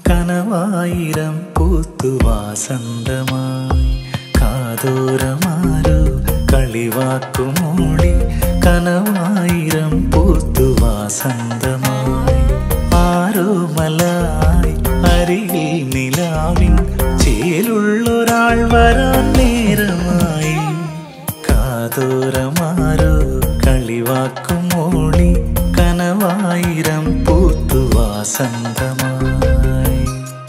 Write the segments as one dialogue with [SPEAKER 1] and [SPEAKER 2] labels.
[SPEAKER 1] കനവായിരം പൂത്തുവാസന്തമായി കാതോരമാരോ കളിവാക്കുമൂളി കനവായിരം പൂത്തുവാസന്തമായി ആരോ മലായി അരികിൽ നിലാവിൻ ചേലുള്ളൊരാൾ വരാൻ നേരമായി കാതോരമാരോ കളിവാക്കും മൂളി കനവായിരം പൂത്തുവാസന്തമായി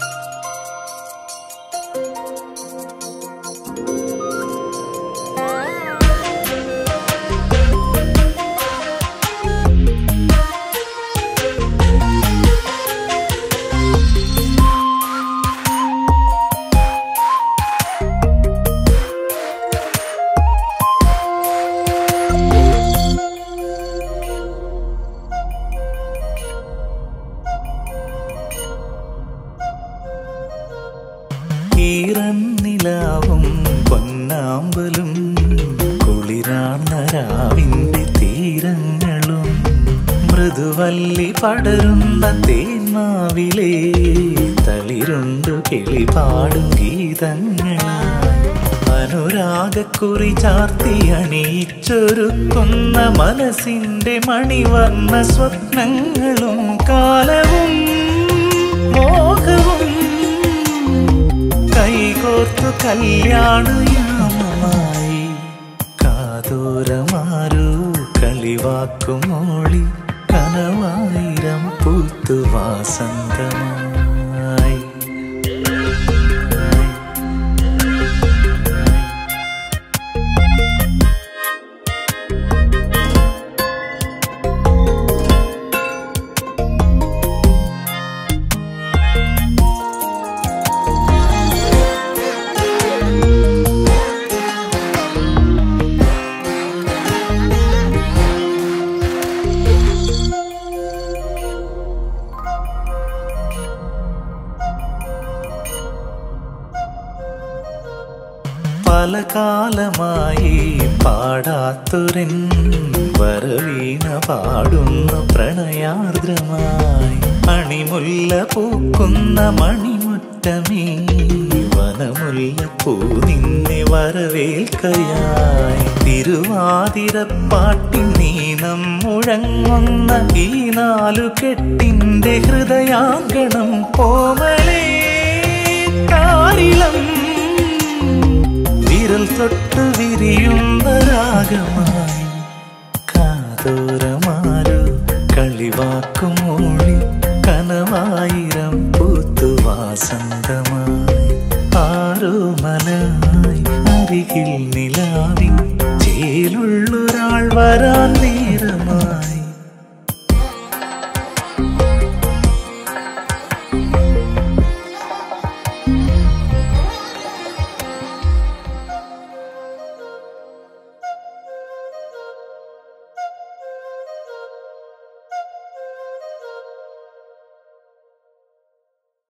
[SPEAKER 1] ഈറന്നിലാവും പൊന്നാമ്പലും കുളിരാർന്ന രാവിന്റെ തീരങ്ങളും മൃദുവല്ലി പടരുന്ന തേന്മാവിലെ തളിരുണ്ടു കിളിപാടും ഗീതങ്ങളായി അനുരാഗക്കുറി ചാർത്തി അണിയിച്ചൊരുക്കുന്ന മനസ്സിന്റെ മണിവർണ്ണ സ്വപ്നങ്ങളും കാലവും മോഹവും കൈകോർത്തു കല്യാണയാമമായി കാതോരമാരോ കളിവാക്കുമോളി കനവായിരം പൂത്തുവാസന്തമായി പല കാലമായി പാടാത്തൊരൻ വരവീണ പാടുന്ന പ്രണയാർദ്രമായി അണിമുല്ല പൂക്കുന്ന മണിമുറ്റമേ വനമുല്ല പൂ നിന്നെ വരവേൽക്കയായി തിരുവാതിരപ്പാട്ടിൻ നീനം മുഴങ്ങുന്ന ഈ നാലു കെട്ടിന്റെ ഹൃദയാങ്കണം കോമലേ കാരിളം വിരൽ തൊട്ട് വിരിയുന്ന രാഗമായി കാതോരമാരോ കളിവാക്കുമോളി കനവായിരം പൂത്തുവാസന്തമായി